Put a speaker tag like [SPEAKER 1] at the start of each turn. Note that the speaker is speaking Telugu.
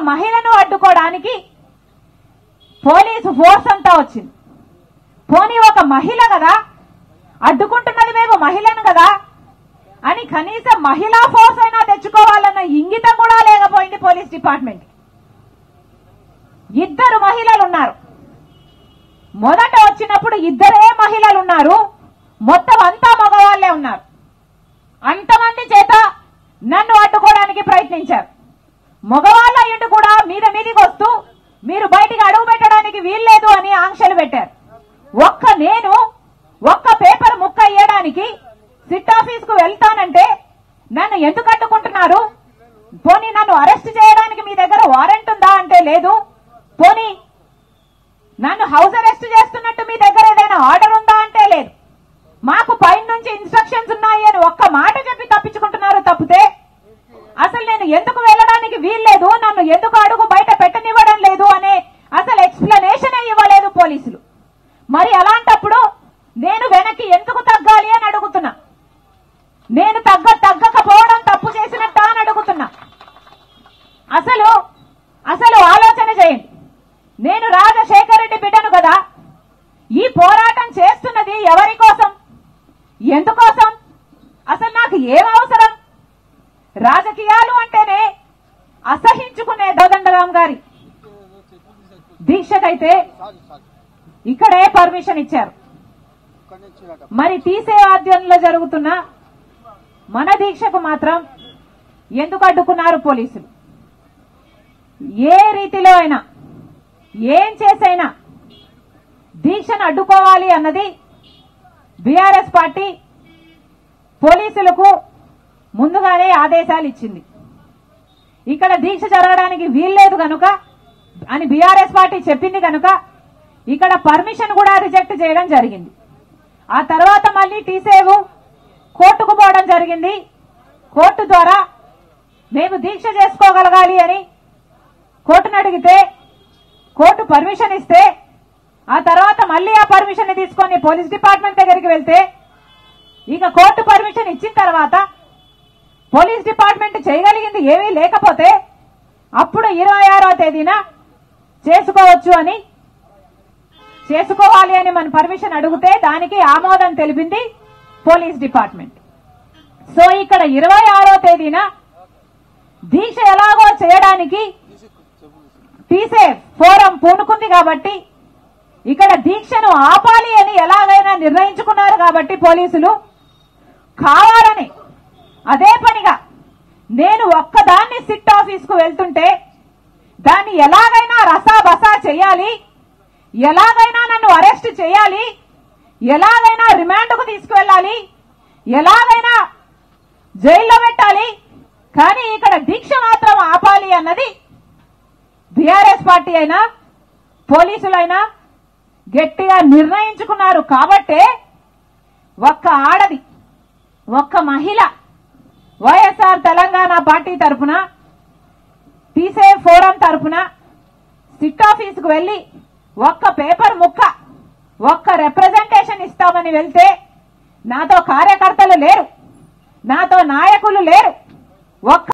[SPEAKER 1] మహిళను అడ్డుకోవడానికి పోలీసు ఫోర్స్ అంతా వచ్చింది పోనీ ఒక మహిళ కదా అడ్డుకుంటున్నది మేము మహిళను కదా అని కనీసం మహిళా ఫోర్స్ అయినా తెచ్చుకోవాలన్న ఇంగితం కూడా లేకపోయింది పోలీస్ డిపార్ట్మెంట్ ఇద్దరు మహిళలు ఉన్నారు మొదట వచ్చినప్పుడు ఇద్దరే మహిళలు ఉన్నారు మొత్తం అంతా మగవాళ్లే ఉన్నారు అంతమంది చేత నన్ను అడ్డుకోవడానికి ప్రయత్నించారు మగవాళ్ళ అయ్యుండి కూడా మీద మీదికి వస్తూ మీరు బయటికి అడుగు పెట్టడానికి వీల్లేదు అని ఆంక్షలు పెట్టారు ఒక్క నేను ఒక్క పేపర్ ముక్క ఇయ్యడానికి సిట్ ఆఫీస్ కు వెళ్తానంటే నన్ను ఎందుకు అడ్డుకుంటున్నారు పోనీ నన్ను అరెస్ట్ చేయడానికి మీ దగ్గర వారెంట్ ఉందా అంటే లేదు పోనీ నన్ను హౌస్ అరెస్ట్ చేస్తున్నట్టు మీ దగ్గర ఏదైనా ఆర్డర్ ఉందా అంటే లేదు మాకు పైన నుంచి ఇన్స్ట్రక్షన్స్ ఉన్నాయి అని ఒక్క మాట చెప్పి తప్పించుకుంటున్నారు తప్పితే అసలు నేను ఎందుకు వెళ్ళడానికి వీల్లేదు నన్ను ఎందుకు అడుగు బయట పెట్టనివ్వడం లేదు అనే అసలు ఎక్స్ప్లెనేషన్ ఇవ్వలేదు పోలీసులు మరి అలాంటప్పుడు నేను వెనక్కి ఎందుకు తగ్గాలి అని అడుగుతున్నా నేను తగ్గ తగ్గకపోవడం తప్పు చేసినట్టా అని అడుగుతున్నా అసలు అసలు ఆలోచన చేయండి నేను రాజశేఖర రెడ్డి బిడ్డను కదా ఈ పోరాటం చేస్తున్నది ఎవరి కోసం ఎందుకోసం అసలు నాకు ఏం అవసరం రాజకీయాలు అంటేనే అసహించుకునే దోదండరాం గారి దీక్షకైతే ఇక్కడే పర్మిషన్ ఇచ్చారు మరి తీసే ఆధ్వర్యంలో జరుగుతున్న మన దీక్షకు మాత్రం ఎందుకు అడ్డుకున్నారు పోలీసులు ఏ రీతిలో అయినా ఏం చేసైనా దీక్షను అడ్డుకోవాలి అన్నది బీఆర్ఎస్ పార్టీ పోలీసులకు ముందుగానే ఆదేశాలు ఇచ్చింది ఇక్కడ దీక్ష జరగడానికి వీల్లేదు కనుక అని బీఆర్ఎస్ పార్టీ చెప్పింది కనుక ఇక్కడ పర్మిషన్ కూడా రిజెక్ట్ చేయడం జరిగింది ఆ తర్వాత మళ్ళీ టీసేవ్ కోర్టుకు పోవడం జరిగింది కోర్టు ద్వారా మేము దీక్ష చేసుకోగలగాలి అని కోర్టును అడిగితే కోర్టు పర్మిషన్ ఇస్తే ఆ తర్వాత మళ్ళీ ఆ పర్మిషన్ తీసుకొని పోలీస్ డిపార్ట్మెంట్ దగ్గరికి వెళ్తే ఇక కోర్టు పర్మిషన్ ఇచ్చిన తర్వాత పోలీస్ డిపార్ట్మెంట్ చేయగలిగింది ఏమీ లేకపోతే అప్పుడు ఇరవై ఆరో తేదీన చేసుకోవచ్చు అని చేసుకోవాలి అని మన పర్మిషన్ అడిగితే దానికి ఆమోదం తెలిపింది పోలీస్ డిపార్ట్మెంట్ సో ఇక్కడ ఇరవై ఆరో తేదీన దీక్ష ఎలాగో చేయడానికి తీసే ఫోరం పూనుకుంది కాబట్టి ఇక్కడ దీక్షను ఆపాలి అని ఎలాగైనా నిర్ణయించుకున్నారు కాబట్టి పోలీసులు కావాలని అదే పనిగా నేను ఒక్కదాన్ని సిట్ ఆఫీస్ కు వెళ్తుంటే దాన్ని ఎలాగైనా రసాబసా చేయాలి ఎలాగైనా నన్ను అరెస్ట్ చేయాలి ఎలాగైనా రిమాండ్కు తీసుకువెళ్ళాలి ఎలాగైనా జైల్లో పెట్టాలి కానీ ఇక్కడ దీక్ష మాత్రం ఆపాలి అన్నది బీఆర్ఎస్ పార్టీ అయినా పోలీసులైనా గట్టిగా నిర్ణయించుకున్నారు కాబట్టే ఒక్క ఆడది ఒక్క మహిళ వైఎస్ఆర్ తెలంగాణ పార్టీ తరఫున తీసే ఫోరం తరఫున సిట్ ఆఫీసుకు వెళ్లి ఒక్క పేపర్ ముక్క ఒక్క రిప్రజెంటేషన్ ఇస్తామని వెళ్తే నాతో కార్యకర్తలు లేరు నాతో నాయకులు లేరు ఒక్క